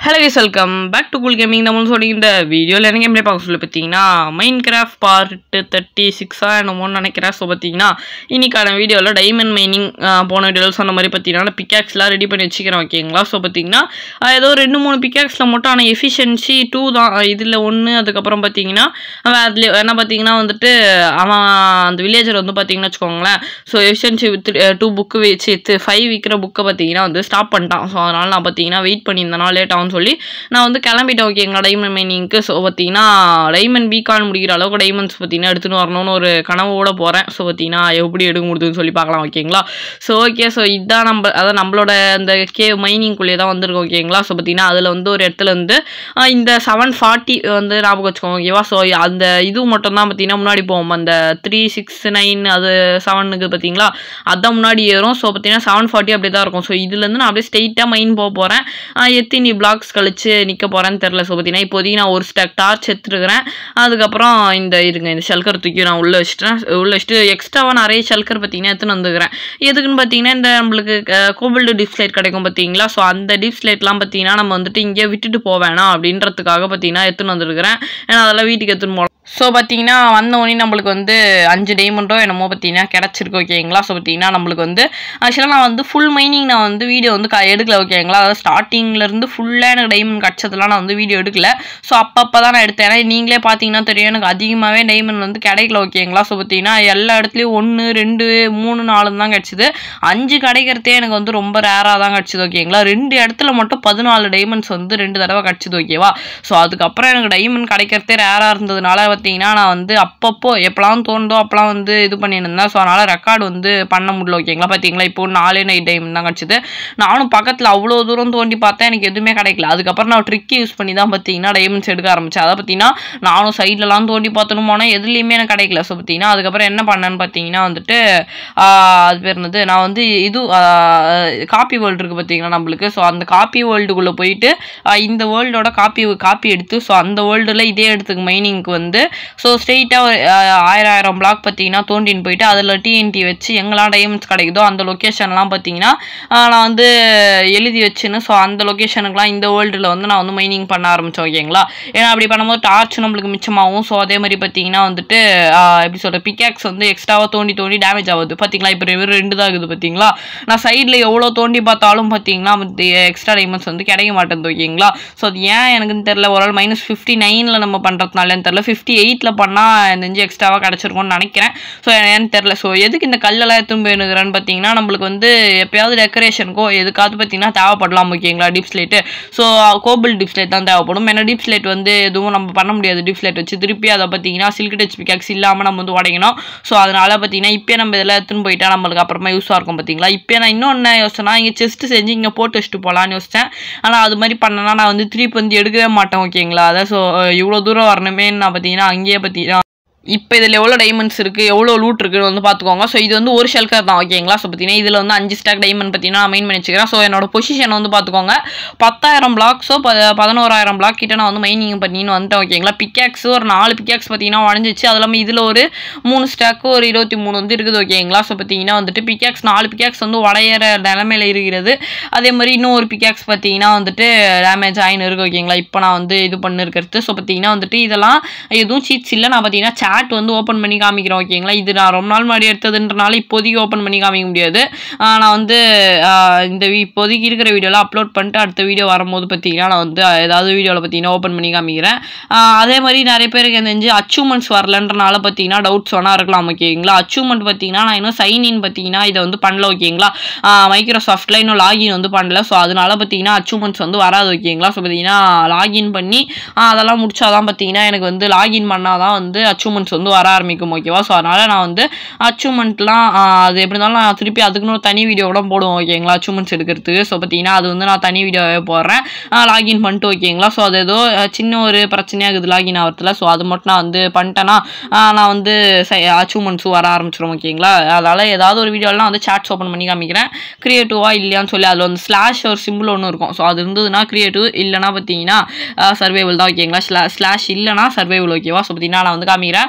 Hello guys welcome back to cool gaming நம்ம சொல்லி இந்த வீடியோவில் என்ன கேம் பார்க்க சொல்லி பார்த்தீங்கன்னா மைண்ட் கிராஃப்ட் பார்ட்டு தேர்ட்டி சிக்ஸாக என்னமோன்னு நினைக்கிறேன் ஸோ பார்த்தீங்கன்னா இன்னைக்கான வீடியோவில் டைமண்ட் மைனிங் போன வீடியோவில் சொன்ன மாதிரி பார்த்தீங்கன்னா பிக்காக்ஸ்லாம் ரெடி பண்ணி வச்சுக்கிறேன் ஓகேங்களா ஸோ பார்த்தீங்கன்னா அஹ், ஏதோ ரெண்டு மூணு பிக்காக்ஸில் மட்டும் ஆனால் எஃபிஷியன்சி டூ தான் இதில் ஒன்று அதுக்கப்புறம் பார்த்தீங்கன்னா அவன் அதில் என்ன பார்த்தீங்கன்னா வந்துட்டு அவன் அந்த வில்லேஜர் வந்து பார்த்தீங்கன்னா வச்சுக்கோங்களேன் so efficiency with two book வச்சு ஃபைவ் விற்கிற புக்கை பார்த்தீங்கன்னா வந்து ஸ்டாப் பண்ணிட்டான் ஸோ அதனால் நான் பார்த்தீங்கன்னா வெயிட் பண்ணியிருந்தேனா லேட் ஆகும்னு சொல்லி நான் வந்து கிளம்பிட்டேன் ஓகேங்களா டைமண்ட் மைனிங்க்கு ஸோ பார்த்தீங்கன்னா டைமண்ட் பீகான் முடிக்கிற அளவுக்கு டைமண்ட்ஸ் பார்த்தீங்கன்னா எடுத்துன்னு வரணும்னு ஒரு கனவோட போகிறேன் ஸோ பார்த்தீங்கன்னா எப்படி எடுக்க முடியுதுன்னு சொல்லி பார்க்கலாம் ஓகேங்களா ஸோ ஓகே ஸோ இதுதான் நம்ம அதான் நம்மளோட அந்த கே மைனிங்குள்ளேயே தான் வந்திருக்கோம் ஓகேங்களா ஸோ பார்த்தீங்கன்னா அதில் வந்து ஒரு இடத்துல வந்து ஆஹ், இந்த செவன் ஃபார்ட்டி வந்து ஞாபகம் வச்சுக்கோங்க ஓகேவா ஸோ அந்த இது மட்டும் தான் பார்த்தீங்கன்னா முன்னாடி போவோம் அந்த த்ரீ சிக்ஸ் நைன் அது செவனுக்கு பார்த்தீங்களா அதான் முன்னாடி ஏறும் ஸோ பார்த்தீங்கன்னா செவன் ஃபார்ட்டி அப்படி தான் இருக்கும் ஸோ இதுலேருந்து நான் அப்படியே ஸ்ட்ரெயிட்டாக மைன் போக போகிறேன் எத்தனை பிளாக்ஸ் கழிச்சு நிற்க போகிறேன்னு தெரில ஸோ பார்த்தீங்கன்னா இப்போதைக்கு நான் ஒரு ஸ்டாக் டார்ச் எடுத்துருக்கிறேன் அதுக்கப்புறம் இந்த இருங்க இந்த ஷெல்கர் தூக்கி நான் உள்ளே வச்சுட்டேன் உள்ளே வச்சுட்டு எக்ஸ்ட்ராவாக நிறைய ஷெல்கர் பார்த்தீங்கன்னா எடுத்துன்னு வந்துக்கிறேன் எதுக்குன்னு பார்த்தீங்கன்னா இந்த நம்மளுக்கு கோபிள்டு டிப் ஸ்லைட் கிடைக்கும் பார்த்தீங்களா ஸோ அந்த டிப் ஸ்லைட்லாம் பார்த்தீங்கன்னா நம்ம வந்துட்டு இங்கே விட்டுட்டு போக வேணாம் அப்படின்றதுக்காக பார்த்தீங்கன்னா எடுத்துன்னு வந்துருக்கிறேன் ஏன்னா அதெல்லாம் வீட்டுக்கு எடுத்துன்னு போகலாம் ஸோ பார்த்தீங்கன்னா வந்த உடனே நம்மளுக்கு வந்து அஞ்சு டைமண்டோ என்னமோ பார்த்தீங்கன்னா கிடச்சிருக்கு ஓகேங்களா ஸோ பார்த்தீங்கன்னா நம்மளுக்கு வந்து ஆக்சுவலாக நான் வந்து ஃபுல் மைனிங் நான் வந்து வீடியோ வந்து க- எடுக்கல ஓகேங்களா அதாவது ஸ்டார்டிங்லேருந்து ஃபுல்லாக எனக்கு டைமண்ட் கிடச்சதுலாம் நான் வந்து வீடியோ எடுக்கல ஸோ அப்பப்போ தான் நான் எடுத்தேன் ஏன்னா நீங்களே பார்த்தீங்கன்னா தெரியும் எனக்கு அதிகமாகவே டைமண்ட் வந்து கிடைக்கல ஓகேங்களா ஸோ பார்த்தீங்கன்னா எல்லா இடத்துலையும் ஒன்று ரெண்டு மூணு நாலு தான் கிடச்சிது அஞ்சு கிடைக்கிறதே எனக்கு வந்து ரொம்ப ரேராக தான் கிடச்சிது ஓகேங்களா ரெண்டு இடத்துல மட்டும் பதினாலு டைமண்ட்ஸ் வந்து ரெண்டு தடவை கிடச்சிது ஓகேவா ஸோ அதுக்கப்புறம் எனக்கு டைமண்ட் கிடைக்கிறதே ரேராக இருந்ததுனால பார்த்தீங்கன்னா நான் வந்து அப்பப்போ எப்போலாம் தோணுதோ அப்போலாம் வந்து இது பண்ணியிருந்தேன் ஸோ அதனால் ரெக்கார்டு வந்து பண்ண முடியல ஓகேங்களா பார்த்தீங்களா இப்போ நாலே நைட் டைமண்ட் தான் கிடச்சிது நானும் பக்கத்தில் அவ்வளோ தூரம் தோண்டி பார்த்தேன் எனக்கு எதுவுமே கிடைக்கல அதுக்கப்புறம் நான் ட்ரிக் யூஸ் பண்ணி தான் பார்த்தீங்கன்னா டைமண்ட்ஸ் எடுக்க ஆரம்பிச்சேன் அதை பார்த்தீங்கன்னா நானும் சைட்லலாம் தோண்டி பார்த்தணும் போனால் எதுலேயுமே எனக்கு கிடைக்கல ஸோ பார்த்தீங்கன்னா அதுக்கப்புறம் என்ன பண்ணேன்னு பார்த்தீங்கன்னா வந்துட்டு ஆஹ், அது பேர் என்னது நான் வந்து இது காப்பி வேர்ல்டு இருக்குது பார்த்தீங்கன்னா நம்மளுக்கு ஸோ அந்த காப்பி வேர்ல்டுக்குள்ளே போயிட்டு ஆஹ், இந்த வேர்ல்டோட காப்பி காப்பி எடுத்து ஸோ அந்த வேர்ல்டில் இதே இடத்துக்கு மைனிங்க்கு வந்து ஸோ ஸ்ட்ரெயிட்டாக ஆயிரம் ஆயிரம் பிளாக் பார்த்தீங்கன்னா தோண்டின்னு போயிட்டு அதில் டிஎன்டி வச்சு எங்கெல்லாம் டைமண்ட்ஸ் கிடைக்குதோ அந்த லொக்கேஷன்லாம் பார்த்தீங்கன்னா ஆஹ், நான் வந்து எழுதி வச்சுன்னு ஸோ அந்த லொக்கேஷனுக்குலாம் இந்த வேர்ல்டில் வந்து நான் வந்து மைனிங் பண்ண ஆரம்பித்தேன் ஓகேங்களா ஏன்னா அப்படி பண்ணும்போது டார்ச் நம்மளுக்கு மிச்சமாகும் ஸோ அதே மாதிரி பார்த்தீங்கன்னா வந்துட்டு ஆஹ், எப்படி சொல்கிற பிக்காக்ஸ் வந்து எக்ஸ்ட்ராவாக தோண்டி தோண்டி டேமேஜ் ஆகுது பார்த்தீங்களா இப்போ வெறும் ரெண்டு தான் இருக்குது பார்த்தீங்களா நான் சைடில் எவ்வளோ தோண்டி பார்த்தாலும் பார்த்தீங்கன்னா எக்ஸ்ட்ரா டைமண்ட்ஸ் வந்து கிடைக்க மாட்டேங்குது ஓகேங்களா ஸோ அது ஏன் எனக்குன்னு தெரில ஒரு ஆள் மைனஸ் ஃபிஃப்டி நைனில் நம்ம பண்ணுறதுனாலன்னு தெரில ஃபிஃப்டி எயிட்டில் பண்ணால் நெஞ்சு எக்ஸ்ட்ராவாக கிடச்சிருக்கும்னு நினைக்கிறேன் ஸோ ஏன்னு தெரில ஸோ எதுக்கு இந்த கல்லெல்லாம் எடுத்துன்னு போயிருக்கிறேன்னு பார்த்தீங்கன்னா நம்மளுக்கு வந்து எப்பயாவது டெக்கரேஷனுக்கோ எதுக்காவது பார்த்தீங்கன்னா தேவைப்படலாம் ஓகேங்களா deepslate so cobble deepslate தான் தேவைப்படும் ஏன்னா டிப் ஸ்லேட் வந்து எதுவும் நம்ம பண்ண முடியாது டிப் ஸ்லேட் வச்சு திருப்பி அதை பார்த்தீங்கன்னா சில்க் டச் பிகாக்ஸ் இல்லாமல் நம்ம வந்து உடைக்கணும் ஸோ அதனால பார்த்தீங்கன்னா இப்போ நம்ம இதெல்லாம் எடுத்துன்னு போயிட்டா நம்மளுக்கு அப்புறமா யூஸாக இருக்கும் பார்த்தீங்களா இப்போ நான் இன்னும் என்ன யோசனை இங்கே செஸ்ட் செஞ்சு இங்கே போட்டு வச்சுட்டு போகலான்னு யோசித்தேன் ஆனால் அது மாதிரி பண்ணனா நான் வந்து திருப்பி வந்து எடுக்கவே மாட்டேன் ஓகேங்களா அதான் ஸோ இவ்வளோ தூரம் வரணுமே நான் பார்த்தீங்கன்னா அங்கேயே பார்த்தீங்கன்னா இப்போ இதில் எவ்வளோ டைமண்ட்ஸ் இருக்குது எவ்வளோ லூட் இருக்குன்னு வந்து பார்த்துக்கோங்க ஸோ இது வந்து ஒரு ஷெல்கர் தான் ஓகேங்களா ஸோ பார்த்தீங்கன்னா இதில் வந்து அஞ்சு ஸ்டாக் டைமண்ட் பார்த்தீங்கன்னா மெயின் பண்ணி வச்சுக்கிறேன் ஸோ என்னோட பொசிஷன் வந்து பார்த்துக்கோங்க பத்தாயிரம் பிளாக்ஸோ ப பதினோராயிரம் பிளாக் கிட்ட நான் வந்து மைனிங் பண்ணின்னு வந்துட்டேன் ஓகேங்களா பிக்காக்ஸ் ஒரு நாலு பிக்காக்ஸ் பார்த்தீங்கன்னா உடஞ்சிச்சு அது இல்லாமல் இதில் ஒரு மூணு ஸ்டாக்கு ஒரு இருபத்தி மூணு வந்து இருக்குது ஓகேங்களா ஸோ பார்த்தீங்கன்னா வந்துட்டு பிக்காக்ஸ் நாலு பிக்காக்ஸ் வந்து உடையிற நிலமையில இருக்கிறது அதே மாதிரி இன்னும் ஒரு பிக்காக்ஸ் பார்த்தீங்கன்னா வந்துட்டு டேமேஜ் ஆகின்னு இருக்கு ஓகேங்களா இப்போ நான் வந்து இது பண்ணிருக்கிறது ஸோ பார்த்தீங்கன்னா வந்துட்டு இதெல்லாம் எதுவும் சீட்ஸ் இல்லை நான் பார்த்தீங்கன்னா சேட் வந்து ஓப்பன் பண்ணி காமிக்கிறேன் ஓகேங்களா இது நான் ரொம்ப நாள் முன்னாடி எடுத்ததுன்றனால இப்போதைக்கு ஓப்பன் பண்ணி காமிக்க முடியாது ஆஹ் நான் வந்து ஆஹ் இந்த வி- இப்போதைக்கு இருக்கிற வீடியோலாம் அப்லோட் பண்ணிட்டு அடுத்த வீடியோ வரும்போது பார்த்தீங்கன்னா நான் வந்து ஏதாவது வீடியோவில் பார்த்தீங்கன்னா ஓப்பன் பண்ணி காமிக்கிறேன் ஆஹ் அதே மாதிரி நிறைய பேருக்கு தெரிஞ்சு அச்சீவ்மெண்ட்ஸ் வரலன்றனால பார்த்தீங்கன்னா டவுட்ஸ் வேணா இருக்கலாம் ஓகேங்களா அச்சீவ்மெண்ட் பார்த்தீங்கன்னா நான் இன்னும் சைன் இன் பார்த்தீங்கன்னா இதை வந்து பண்ணல ஓகேங்களா மைக்ரோசாஃப்ட்டில் இன்னும் லாகின் வந்து பண்ணல ஸோ அதனால பார்த்தீங்கன்னா அச்சீவ்மெண்ட்ஸ் வந்து வராது ஓகேங்களா ஸோ பார்த்தீங்கன்னா லாகின் பண்ணி ஆஹ் அதெல்லாம் முடிச்சாதான் பார்த்தீங்கன்னா எனக்கு வந்து லாகின் பண்ணால் தான் வந்து அச்சீவ்மெண்ட்ஸ் வந்து வர ஆரம்பிக்கும் ஓகேவா ஸோ அதனால் நான் வந்து அச்சீவ்மெண்ட்லாம் அது எப்படி இருந்தாலும் நான் திருப்பி அதுக்குன்னு ஒரு தனி வீடியோ கூட போடுவோம் ஓகேங்களா அச்சீவ்மெண்ட்ஸ் எடுக்கிறதுக்கு ஸோ பார்த்தீங்கன்னா அது வந்து நான் தனி வீடியோவே போடுறேன் லாகின் பண்ணிட்டு ஓகேங்களா ஸோ அது ஏதோ அஹ், சின்ன ஒரு பிரச்சனையாகுது லாகின் ஆகிறதுல ஸோ அது மட்டும் நான் வந்து பண்ணிட்டேன்னா ஆஹ், நான் வந்து அச்சீவ்மெண்ட்ஸும் வர ஆரம்பிச்சிடும் ஓகேங்களா அதனால் ஏதாவது ஒரு வீடியோலாம் வந்து சாட்ஸ் ஓப்பன் பண்ணி காமிக்கிறேன் க்ரியேட்டிவாக இல்லையான்னு சொல்லி அதில் வந்து ஸ்லாஷ் ஒரு சிம்பிள் ஒன்று இருக்கும் ஸோ அது இருந்ததுன்னா க்ரியேட்டிவ் இல்லைனா பார்த்தீங்கன்னா சர்வைவல் தான் ஓகேங்களா ஸ்லா ஸ்லாஷ் இல்லைனா சர்வைவல் ஓகேவா ஸோ பார்த்தீங்கன்னா நான் வந்து காமிக்கிறேன்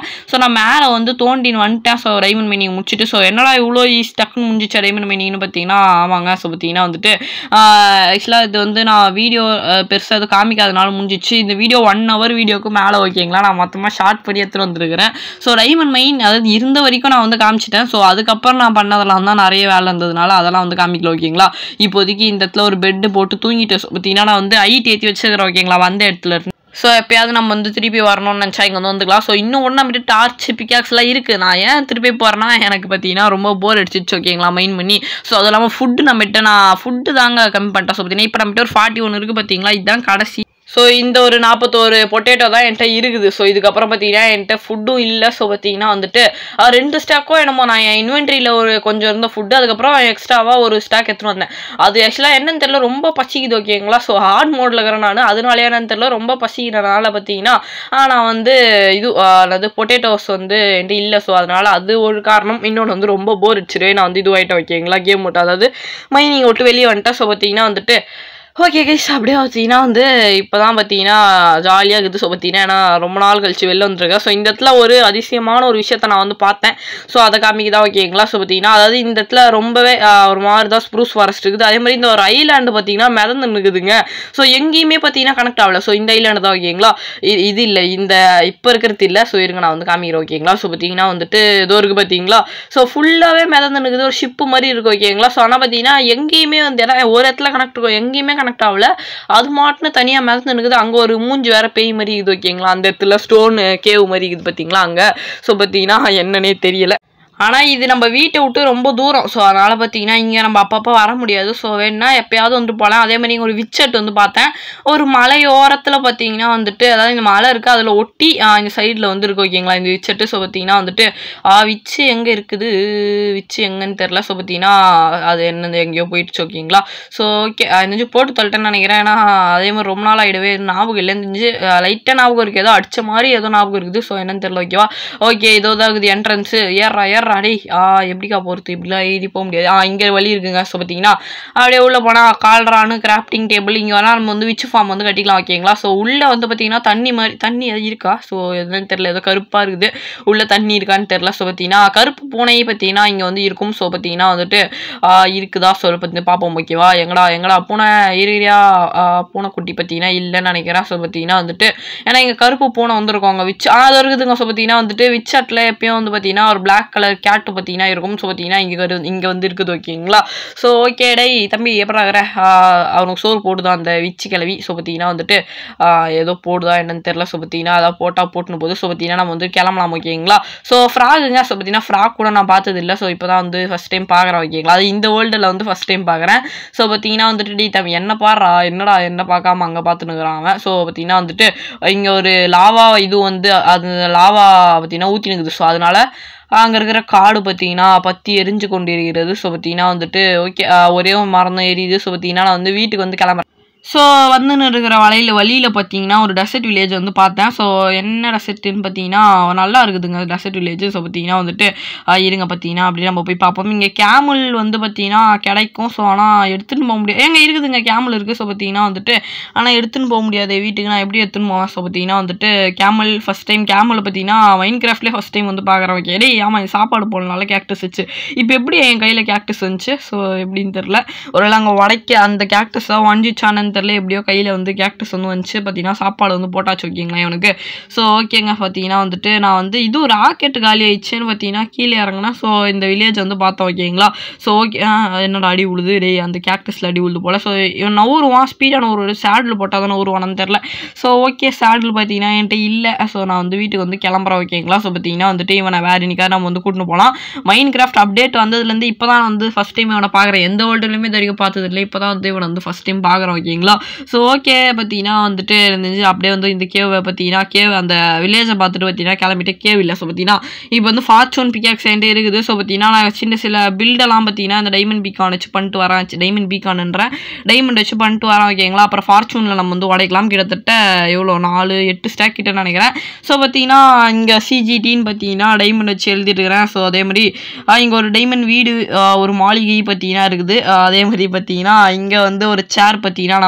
ஸோ நான் மேலே வந்து தோண்டின்னு வந்துட்டேன் ஸோ டைமண்ட் மைனிங் முடிச்சுட்டு ஸோ என்னடா இவ்வளோ ஈஸி டக்குன்னு முடிஞ்சிச்சு டைமண்ட் மைனிங்னு பார்த்தீங்கன்னா ஆமாங்க ஸோ பார்த்தீங்கன்னா வந்துட்டு ஆக்சுவலாக இது வந்து நான் வீடியோ பெருசாக இது காமிக்காதனால முடிஞ்சிச்சு இந்த வீடியோ ஒன் ஹவர் வீடியோக்கு மேலே ஓகேங்களா நான் மொத்தமாக ஷார்ட் பண்ணி எடுத்துகிட்டு வந்திருக்கிறேன் ஸோ டைமண்ட் மைன் அதாவது இருந்த வரைக்கும் நான் வந்து காமிச்சிட்டேன் ஸோ அதுக்கப்புறம் நான் பண்ணதெல்லாம் தான் நிறைய வேலை இருந்ததுனால அதெல்லாம் வந்து காமிக்கல ஓகேங்களா இப்போதைக்கு இந்த இடத்துல ஒரு பெட்டு போட்டு தூங்கிட்டு பார்த்தீங்கன்னா நான் வந்து ஐட் ஏற்றி வச்சுக்கிறேன் ஓகேங்களா வந்த இடத்துல இருந்து ஸோ எப்பயாவது நம்ம வந்து திருப்பி வரணும்னு நினச்சா இங்கே வந்து வந்துக்கலாம் ஸோ இன்னும் ஒன்று நம்மகிட்ட டார்ச் பிக்காக்ஸ்லாம் இருக்குது நான் ஏன் திருப்பி போகிறேன்னா எனக்கு பார்த்தீங்கன்னா ரொம்ப போர் அடிச்சிச்சு ஓகேங்களா மைண்ட் பண்ணி ஸோ அது இல்லாமல் ஃபுட்டு நம்மகிட்ட நான் ஃபுட்டு தாங்க கம்மி பண்ணிட்டேன் ஸோ பார்த்தீங்கன்னா இப்போ நம்மகிட்ட ஒரு ஃபார்ட்டி ஒன்று இருக்குது பார்த்தீங்களா இதுதான் கடைசி ஸோ இந்த ஒரு நாற்பத்தோரு பொட்டேட்டோ தான் என்கிட்ட இருக்குது ஸோ இதுக்கப்புறம் பார்த்தீங்கன்னா என்கிட்ட ஃபுட்டும் இல்லை ஸோ பார்த்தீங்கன்னா வந்துட்டு அஹ், ரெண்டு ஸ்டாக்கோ என்னமோ நான் என் இன்வென்ட்ரியில் ஒரு கொஞ்சம் இருந்த ஃபுட்டு அதுக்கப்புறம் எக்ஸ்ட்ராவாக ஒரு ஸ்டாக் எடுத்துன்னு வந்தேன் அது ஆக்சுவலாக என்னன்னு தெரியல ரொம்ப பசிக்குது ஓகேங்களா ஸோ ஹார்ட் மோடில் இருக்கிறேன் நான் அதனாலே என்னன்னு தெரியல ரொம்ப பசிக்கிறனால பார்த்தீங்கன்னா ஆஹ், நான் வந்து இது ஆஹ், அது பொட்டேட்டோஸ் வந்து என்கிட்ட இல்லை ஸோ அதனால அது ஒரு காரணம் இன்னொன்று வந்து ரொம்ப போர் அடிச்சிரு நான் வந்து இதுவாயிட்டேன் ஓகேங்களா கேம் விட்டு அதாவது மைனிங் விட்டு வெளியே வந்துட்டேன் ஸோ பார்த்தீங்கன்னா வந்துட்டு ஓகே கைஸ் அப்படியே பார்த்தீங்கன்னா வந்து இப்போ தான் பார்த்தீங்கன்னா ஜாலியாக இருக்குது ஸோ பார்த்தீங்கன்னா ஏன்னா ரொம்ப நாள் கழிச்சு வெளில வந்துருக்கேன் ஸோ இந்த இடத்துல ஒரு அதிசயமான ஒரு விஷயத்த நான் வந்து பார்த்தேன் ஸோ அதை காமிக்க தான் ஓகேங்களா ஸோ பார்த்தீங்கன்னா அதாவது இந்த இடத்துல ரொம்பவே ஆஹ், ஒரு மாதிரி தான் ஸ்ப்ரூஸ் ஃபாரஸ்ட் இருக்குது அதே மாதிரி இந்த ஒரு ஐலாண்டு பார்த்தீங்கன்னா மிதந்து நிற்குதுங்க ஸோ எங்கேயுமே பார்த்தீங்கன்னா கனெக்ட் ஆகல ஸோ இந்த ஐலாண்டு தான் ஓகேங்களா இ- இது இல்லை இந்த இப்போ இருக்கிறது இல்லை ஸோ இருங்க நான் வந்து காமிக்கிறேன் ஓகேங்களா ஸோ பார்த்தீங்கன்னா வந்துட்டு ஏதோ இருக்குது பார்த்தீங்களா ஸோ ஃபுல்லாகவே மிதந்து நிற்குது ஒரு ஷிப்பு மாதிரி இருக்கு ஓகேங்களா ஸோ ஆனால் பார்த்தீங்கன்னா எங்கேயுமே வந்து ஏன்னா ஒரு இடத்துல கனெக்ட் இருக்கும் எங்கேயுமே கனெக்ட் ஆகல அது மாட்டுன்னு தனியாக மிதந்து நிற்குது அங்கே ஒரு மூஞ்சி வேற பேய் மாதிரி இருக்குது ஓகேங்களா அந்த இடத்துல ஸ்டோன் கேவ் மாதிரி இருக்குது பார்த்தீங்களா அங்கே ஸோ பார்த்தீங்கன்னா என்னன்னே தெரியல ஆனால் இது நம்ம வீட்டை விட்டு ரொம்ப தூரம் ஸோ அதனால் பார்த்தீங்கன்னா இங்கே நம்ம அப்பப்போ வர முடியாது ஸோ வேணா எப்பயாவது வந்து போகலாம் அதே மாதிரி இங்க ஒரு விச்சட் வந்து பார்த்தேன் ஒரு மலையோரத்தில் பார்த்தீங்கன்னா வந்துட்டு அதாவது இந்த மலை இருக்குது அதில் ஒட்டி ஆ, இந்த சைடில் வந்து இருக்கு ஓகேங்களா இந்த விச்சட்டு ஸோ பார்த்தீங்கன்னா வந்துட்டு ஆ, விச்சு எங்கே இருக்குது விச்சு எங்கன்னு தெரில ஸோ பார்த்தீங்கன்னா அது என்னது எங்கேயோ போயிடுச்சு ஓகேங்களா ஸோ ஓகே இருந்துச்சு போட்டு தள்ளிட்டேன்னு நினைக்கிறேன் ஏன்னா அதே மாதிரி ரொம்ப நாள் ஆகிடவே ஞாபகம் இல்லை இருந்துச்சு லைட்டாக ஞாபகம் இருக்குது ஏதோ அடிச்ச மாதிரி ஏதோ ஞாபகம் இருக்குது ஸோ என்னன்னு தெரியல ஓகேவா ஓகே இதோ தான் இருக்குது என்ட்ரன்ஸு ஏறா ஏறா டேய் ஆ எப்படிக்கா போகிறது இப்படிலாம் ஏறி போக முடியாது ஆ இங்கே வழி இருக்குங்க ஸோ பார்த்தீங்கன்னா அப்படியே உள்ளே போனால் கால்ரானு கிராஃப்டிங் டேபிள் இங்கே வேணால் நம்ம வந்து விச் ஃபார்ம் வந்து கட்டிக்கலாம் ஓகேங்களா ஸோ உள்ளே வந்து பார்த்தீங்கன்னா தண்ணி மாதிரி தண்ணி எது இருக்கா ஸோ எதுன்னு தெரியல ஏதோ கருப்பாக இருக்குது உள்ளே தண்ணி இருக்கான்னு தெரில ஸோ பார்த்தீங்கன்னா கருப்பு பூனை பார்த்தீங்கன்னா இங்கே வந்து இருக்கும் ஸோ பார்த்தீங்கன்னா வந்துட்டு ஆ, இருக்குதா ஸோ பற்றி பார்ப்போம் ஓகேவா எங்கடா எங்கடா பூனை ஏரியா பூனைக்குட்டி பார்த்தீங்கன்னா இல்லைன்னு நினைக்கிறேன் ஸோ பார்த்தீங்கன்னா வந்துட்டு ஏன்னா இங்கே கருப்பு பூனை வந்திருக்கும் அங்கே விச் ஆ அது இருக்குதுங்க ஸோ பார்த்தீங்கன்னா வந்துட்டு விச்சாட்டில் எப்பயும் வந்து பார்த்தீங்கன்னா ஒரு பிளாக் கலர் கேட்டு பார்த்தீங்கன்னா இருக்கும் ஸோ பார்த்தீங்கன்னா இங்கே இங்கே வந்து இருக்குது ஓகேங்களா ஸோ ஓகே டேய் தம்பி எப்படி ஆகிற அவனுக்கு சோறு போடுதான் அந்த விச்சு கிளவி ஸோ பார்த்தீங்கன்னா வந்துட்டு ஆ, ஏதோ போடுதா என்னன்னு தெரில ஸோ பார்த்தீங்கன்னா அதான் போட்டால் போட்டுன்னு போது ஸோ பார்த்தீங்கன்னா நம்ம வந்து கிளம்பலாம் ஓகேங்களா ஸோ ஃப்ராகுங்க ஸோ பார்த்தீங்கன்னா ஃப்ராக் கூட நான் பார்த்தது இல்லை ஸோ இப்போ தான் வந்து ஃபஸ்ட் டைம் பார்க்குறேன் ஓகேங்களா அது இந்த வேர்ல்டில் வந்து ஃபஸ்ட் டைம் பார்க்குறேன் ஸோ பார்த்தீங்கன்னா வந்துட்டு டி தம்பி என்ன பாடுறா என்னடா என்ன பார்க்காம அங்கே பார்த்துனுக்குறான் அவன் ஸோ பார்த்தீங்கன்னா வந்துட்டு இங்கே ஒரு லாவா இது வந்து அது லாவா பார்த்தீங்கன்னா ஊற்றி நிற்குது ஸோ அதனால அங்கே இருக்கிற காடு பார்த்தீங்கன்னா பற்றி எரிஞ்சு கொண்டு இருக்கிறது ஸோ பார்த்தீங்கன்னா வந்துட்டு ஓகே ஒரே ஒரு மரம் தான் எரியுது ஸோ பார்த்தீங்கன்னா நான் வந்து வீட்டுக்கு வந்து கிளம்புறேன் ஸோ வந்துன்னு இருக்கிற வழியில் வழியில் பார்த்தீங்கன்னா ஒரு டெசர்ட் வில்லேஜ் வந்து பார்த்தேன் ஸோ என்ன டெசர்ட்டுன்னு பார்த்தீங்கன்னா நல்லா இருக்குதுங்க டெசர்ட் வில்லேஜ் ஸோ பார்த்தீங்கன்னா வந்துட்டு ஆஹ் இருங்க பார்த்தீங்கன்னா அப்படியே நம்ம போய் பார்ப்போம் இங்கே கேமல் வந்து பார்த்தீங்கன்னா கிடைக்கும் ஸோ ஆனால் எடுத்துன்னு போக முடியாது ஏங்க இருக்குதுங்க கேமல் இருக்குது ஸோ பார்த்தீங்கன்னா வந்துட்டு ஆனால் எடுத்துன்னு போக முடியாது வீட்டுக்கு நான் எப்படி எடுத்துன்னு போவேன் ஸோ பார்த்தீங்கன்னா வந்துட்டு கேமல் ஃபஸ்ட் டைம் கேமல் பார்த்தீங்கன்னா மைன் கிராஃப்ட்லேயே ஃபஸ்ட் டைம் வந்து பார்க்குறேன் ஓகே டேய் ஆமாம் சாப்பாடு போடனால கேக்டஸ் வச்சு இப்போ எப்படி என் கையில் கேக்டஸ் வந்துச்சு ஸோ எப்படின்னு தெரில ஒருவேளை அங்கே உடைக்க அந்த கேக்டஸாக வாஞ்சிச்சானன்னு தெரில எப்படியோ கையில் வந்து கேக்டஸ் வந்து வந்துச்சு பார்த்தீங்கன்னா சாப்பாடு வந்து போட்டாச்சு ஓகேங்களா இவனுக்கு ஸோ ஓகேங்க பார்த்தீங்கன்னா வந்துட்டு நான் வந்து இது ராக்கெட் காலி ஆயிடுச்சுன்னு பார்த்தீங்கன்னா கீழே இறங்குனா ஸோ இந்த வில்லேஜ் வந்து பார்த்தோம் ஓகேங்களா ஸோ ஓகே என்னோட அடி உழுது டேய் அந்த கேக்டஸில் அடி உழுது போல் ஸோ இவன் நவுருவான் ஸ்பீடான ஒரு சேடில் போட்டால் தானே நவுருவானு தெரில ஸோ ஓகே சேடில் பார்த்தீங்கன்னா என்கிட்ட இல்லை ஸோ நான் வந்து வீட்டுக்கு வந்து கிளம்புறேன் ஓகேங்களா ஸோ பார்த்தீங்கன்னா வந்துட்டு இவனை வேறு இன்னைக்காக நம்ம வந்து கூட்டின்னு போகலாம் மைண்ட் கிராஃப்ட் அப்டேட் வந்ததுலேருந்து இப்போ தான் வந்து ஃபஸ்ட் டைம் இவனை பார்க்குறேன் எந்த வேர்ல்டுலையுமே இது வரைக்கும் பார்த்தது இல்லை இப்போ தான் வந்து இவனை வந்து ஃபஸ்ட் டைம் பார்க்குறேன் ஓகேங்களா ஸோ ஓகே பார்த்தீங்கன்னா வந்துட்டு இருந்துச்சு அப்படியே வந்து இந்த கேவை பார்த்தீங்கன்னா கேவ் அந்த வில்லேஜை பார்த்துட்டு பார்த்தீங்கன்னா கிளம்பிட்டு கேவ் இல்லை ஸோ பார்த்தீங்கன்னா இப்போ வந்து ஃபார்ச்சூன் பிகாக்ஸ் என்கிட்ட இருக்குது ஸோ பார்த்தீங்கன்னா நான் சின்ன சில பில்டெல்லாம் பார்த்தீங்கன்னா இந்த டைமண்ட் பீக்கான் வச்சு பண்ணிட்டு வரேன் டைமண்ட் பீக்கான்ன்றேன் டைமண்ட் வச்சு பண்ணிட்டு வரேன் ஓகேங்களா அப்புறம் ஃபார்ச்சூனில் நம்ம வந்து உடைக்கலாம் கிட்டத்தட்ட எவ்வளோ நாலு எட்டு ஸ்டாக் கிட்ட நினைக்கிறேன் ஸோ பார்த்தீங்கன்னா இங்கே சிஜிடின்னு பார்த்தீங்கன்னா டைமண்ட் வச்சு எழுதிட்டுருக்கிறேன் ஸோ அதே மாதிரி இங்கே ஒரு டைமண்ட் வீடு ஆஹ் ஒரு மாளிகை பார்த்தீங்கன்னா இருக்குது ஆஹ் அதே மாதிரி பார்த்தீங்கன்னா இங்கே வந்து ஒரு சேர் பார்த்தீங்கன்னா நான்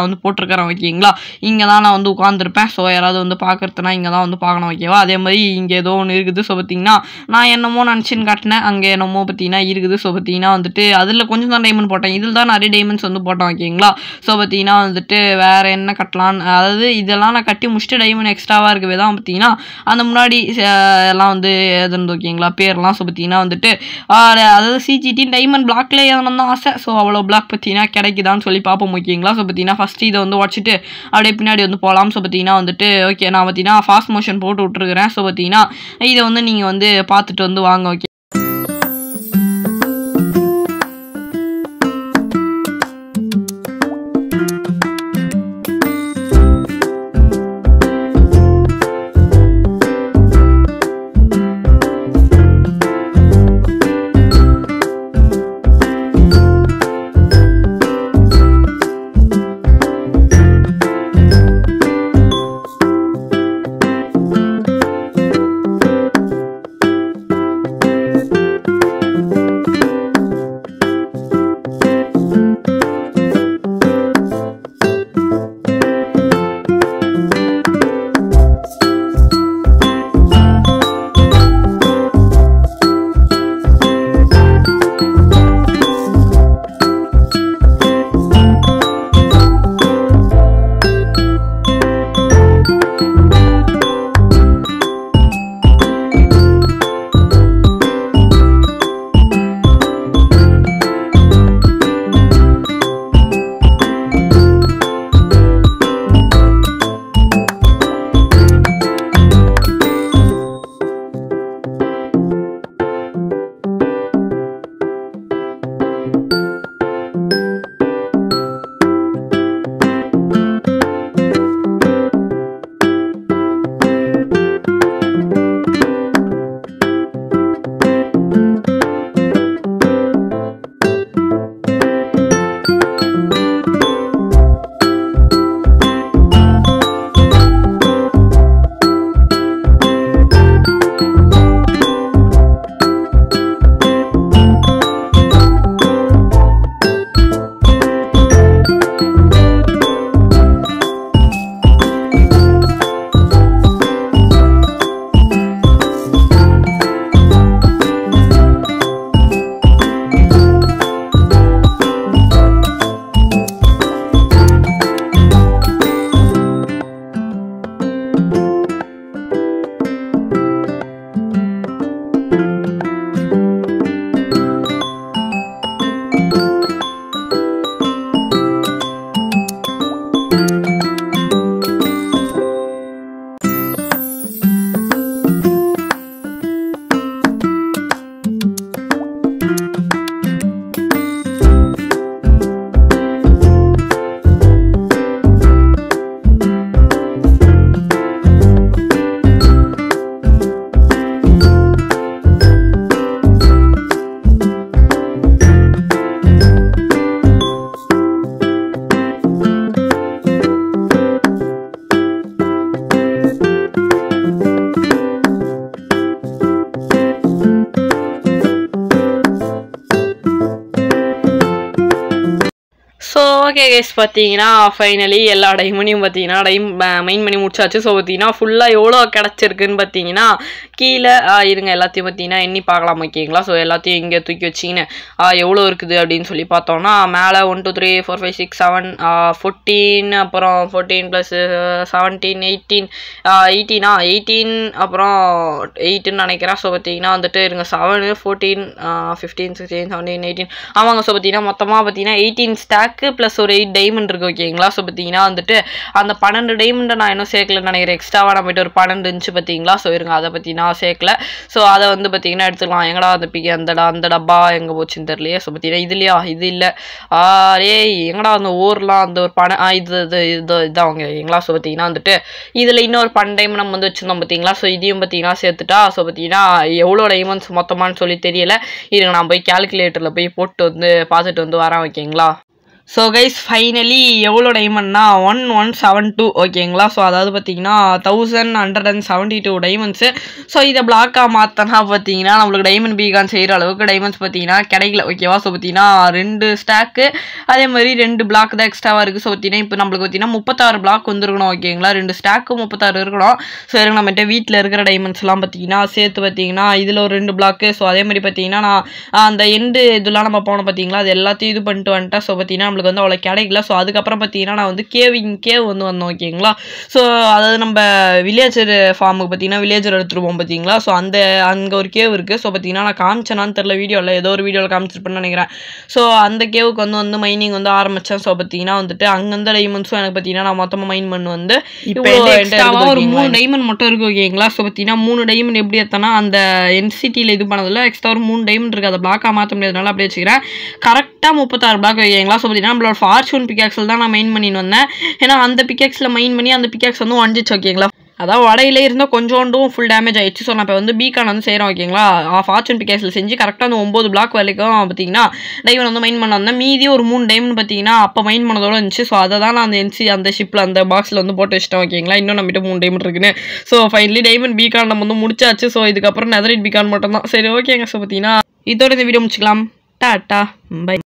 வந்து போட்டிருக்கிறேன் ஓகேங்களா இங்கே தான் நான் வந்து உட்காந்துருப்பேன் ஸோ யாராவது வந்து பார்க்குறதுனா இங்கே தான் வந்து பார்க்கணும் ஓகேவா அதே மாதிரி இங்கே ஏதோ ஒன்று இருக்குது ஸோ பார்த்தீங்கன்னா நான் என்னமோ நினச்சின்னு காட்டினேன் அங்கே என்னமோ பார்த்தீங்கன்னா இருக்குது ஸோ பார்த்தீங்கன்னா வந்துட்டு அதில் கொஞ்சம் தான் டைமண்ட் போட்டேன் இதில் தான் நிறைய டைமண்ட்ஸ் வந்து போட்டேன் ஓகேங்களா ஸோ பார்த்தீங்கன்னா வந்துட்டு வேறு என்ன கட்டலாம் அதாவது இதெல்லாம் நான் கட்டி முடிச்சுட்டு டைமண்ட் எக்ஸ்ட்ராவாக இருக்கவே தான் பார்த்தீங்கன்னா அந்த முன்னாடி அஹ், எல்லாம் வந்து எதுன்னு ஓகேங்களா பேர்லாம் ஸோ பார்த்தீங்கன்னா வந்துட்டு ஆஹ், அதாவது சிஜிடி டைமண்ட் பிளாக்ல ஏதணும் தான் ஆசை ஸோ அவ்வளோ பிளாக் பார்த்தீங்கன்னா கிடைக்குதான்னு சொல்லி பார்ப்போம் ஓகேங்களா ஸோ பார்த்தீங்கன்னா ஃபஸ்ட்டு இதை வந்து உடச்சிட்டு அப்படியே பின்னாடி வந்து போகலாம் ஸோ பார்த்தீங்கன்னா வந்துட்டு ஓகே நான் பார்த்தீங்கன்னா ஃபாஸ்ட் மோஷன் போட்டு விட்ருக்கிறேன் ஸோ பார்த்தீங்கன்னா இதை வந்து நீங்கள் வந்து பார்த்துட்டு வந்து வாங்க ஓகே ஸோ ஓகே கைஸ் பார்த்தீங்கன்னா ஃபைனலி எல்லா டைமண்டையும் பார்த்தீங்கன்னா டைம் மைன் பண்ணி முடிச்சாச்சு ஸோ பார்த்தீங்கன்னா ஃபுல்லாக எவ்வளோ கிடச்சிருக்குன்னு பார்த்தீங்கன்னா கீழே ஆ, இருங்க எல்லாத்தையும் பார்த்தீங்கன்னா எண்ணி பார்க்கலாம் ஓகேங்களா ஸோ எல்லாத்தையும் இங்கே தூக்கி வச்சிங்கன்னு ஆ, எவ்வளோ இருக்குது அப்படின்னு சொல்லி பார்த்தோம்னா மேலே one two three four five six seven fourteen அப்புறம் ஃபோர்டீன் ப்ளஸ் செவன்டீன் எயிட்டீன் எயிட்டீனா எயிட்டீன் அப்புறம் எயிட்டுன்னு நினைக்கிறேன் ஸோ பார்த்தீங்கன்னா வந்துட்டு இருங்க seven fourteen fifteen sixteen seventeen eighteen ஆமாங்க ஸோ பார்த்தீங்கன்னா மொத்தமாக பார்த்தீங்கன்னா எயிட்டீன் ஸ்டாக்கு ப்ளஸ் ஒரு எயிட் டைமண்ட் இருக்கு ஓகேங்களா ஸோ பார்த்தீங்கன்னா வந்துட்டு அந்த பன்னெண்டு டைமண்டை நான் இன்னும் சேர்க்கலன்னு நினைக்கிறேன் எக்ஸ்ட்ராவாக நான் போயிட்டு ஒரு பன்னெண்டு இருந்துச்சு பார்த்தீங்களா ஸோ இருங்க அதை பற்றி நான் சேர்க்கல ஸோ அதை வந்து பார்த்தீங்கன்னா எடுத்துக்கலாம் எங்கடா அந்த பிக்கு அந்த ட- அந்த டப்பா எங்கே போச்சுன்னு தெரியலையே ஸோ பார்த்தீங்கன்னா இது இல்லையா இது இல்லை ஏய் எங்கடா அந்த ஊர்லாம் அந்த ஒரு பணம் ஆ இது இது இது இதான் அவங்க ஓகேங்களா ஸோ பார்த்தீங்கன்னா வந்துட்டு இதில் இன்னொரு பன்னெண்டு டைம் நம்ம வந்து வச்சுருந்தோம் பார்த்தீங்களா ஸோ இதையும் பார்த்தீங்கன்னா சேர்த்துட்டா ஸோ பார்த்தீங்கன்னா எவ்வளோ டைமண்ட்ஸ் மொத்தமான்னு சொல்லி தெரியல இருங்க நான் போய் கால்குலேட்டரில் போய் போட்டு வந்து பார்த்துட்டு வந்து வரேன் ஓகேங்களா ஸோ கைஸ் ஃபைனலி எவ்வளோ டைமண்ட்னா ஒன் ஒன் செவன் டூ ஓகேங்களா ஸோ அதாவது பார்த்தீங்கன்னா thousand hundred and seventy two diamonds so இதை பிளாக்காக மாற்றினா பார்த்தீங்கன்னா நம்மளுக்கு டைமண்ட் பீகான் செய்கிற அளவுக்கு டைமண்ட்ஸ் பார்த்தீங்கன்னா கிடைக்கல ஓகேவா ஸோ பார்த்தீங்கன்னா ரெண்டு ஸ்டாக்கு அதே மாதிரி ரெண்டு பிளாக் தான் எக்ஸ்ட்ராவாக இருக்குது ஸோ பார்த்தீங்கன்னா இப்போ நம்மளுக்கு பார்த்தீங்கன்னா முப்பத்தாறு பிளாக் வந்துருக்கணும் ஓகேங்களா ரெண்டு ஸ்டாக்கு முப்பத்தாறு இருக்கணும் ஸோ இருங்க நம்மகிட்ட வீட்டில் இருக்கிற டைமண்ட்ஸ்லாம் பார்த்தீங்கன்னா சேர்த்து பார்த்தீங்கன்னா இதில் ஒரு ரெண்டு பிளாக்கு ஸோ அதே மாதிரி பார்த்தீங்கன்னா நான் அந்த எண்டு இதெல்லாம் நம்ம போனோம் பார்த்தீங்களா அது எல்லாத்தையும் இது பண்ணிட்டு வந்துட்டேன் ஸோ பார்த்தீங்கன்னா நம்மளுக்கு வந்து அவ்வளோ கிடைக்கல ஸோ அதுக்கப்புறம் பார்த்தீங்கன்னா நான் வந்து கேவிங் கேவ் வந்து வந்தோம் ஓகேங்களா ஸோ அதாவது நம்ம வில்லேஜர் ஃபார்முக்கு பார்த்தீங்கன்னா வில்லேஜர் எடுத்துருவோம் பார்த்தீங்களா ஸோ அந்த அங்கே ஒரு கேவ் இருக்குது ஸோ பார்த்தீங்கன்னா நான் காமிச்சேனான்னு தெரில வீடியோவில் ஏதோ ஒரு வீடியோவில் காமிச்சிருப்பேன்னு நினைக்கிறேன் ஸோ அந்த கேவுக்கு வந்து வந்து மைனிங் வந்து ஆரம்பித்தேன் ஸோ பார்த்தீங்கன்னா வந்துட்டு அங்கந்த டைமண்ட்ஸும் எனக்கு பார்த்தீங்கன்னா நான் மொத்தமாக மைன் பண்ணு வந்து இப்போ இவ்வளோ என்கிட்ட extra-வா இருக்குது ஒரு மூணு ஓகேங்களா? டைமண்ட் மட்டும் இருக்கு ஓகேங்களா ஸோ பார்த்தீங்கன்னா மூணு டைமண்ட் எப்படி ஏற்றனா அந்த என்சிட்டியில் இது பண்ணதில் எக்ஸ்ட்ரா ஒரு மூணு டைமண்ட் இருக்குது அதை பிளாக்காக மாற்ற முடியாதனால அப்படியே வச்சுக்கிறேன் கரெக்டாக முப்பத்தாறு பிளாக் ஓகேங்களா ஸோ பார்த்தீங்கன்னா நம்மளோட ஃபார்ச்சூன் பிக்காக்ஸில் தான் நான் மெயின் பண்ணின்னு வந்தேன் ஏன்னா அந்த பிக்காக்ஸில் மெயின் பண்ணி அந்த பிக்காக்ஸ் வந்து ஒஞ்சிச்சு ஓகேங்களா அதாவது வடையிலே இருந்தால் கொஞ்சோண்டும் ஃபுல் டேமேஜ் ஆயிடுச்சு ஸோ நான் இப்போ வந்து பீகான் வந்து செய்கிறோம் ஓகேங்களா ஃபார்ச்சூன் பிகேஸில் செஞ்சு கரெக்டாக அந்த ஒம்பது பிளாக் வரைக்கும் பார்த்தீங்கன்னா டைமண்ட் வந்து மைன் பண்ண வந்தேன் மீதி ஒரு மூணு டைமண்ட் பார்த்தீங்கன்னா அப்போ மைன் பண்ணதோட இருந்துச்சு ஸோ அதை தான் நான் அந்த என்சி அந்த ஷிப்பில் அந்த பாக்ஸில் வந்து போட்டு வச்சிட்டேன் ஓகேங்களா இன்னும் நம்மகிட்ட மூணு டைமண்ட் இருக்குன்னு ஸோ ஃபைனலி டைமண்ட் பீகான் நம்ம வந்து முடிச்சாச்சு ஸோ இதுக்கப்புறம் நெதரிட் பீகான் மட்டும் தான் சரி ஓகேங்க ஸோ பார்த்தீங்கன்னா இதோட இந்த வீடியோ முடிச்சுக்கலாம் டாட்டா பை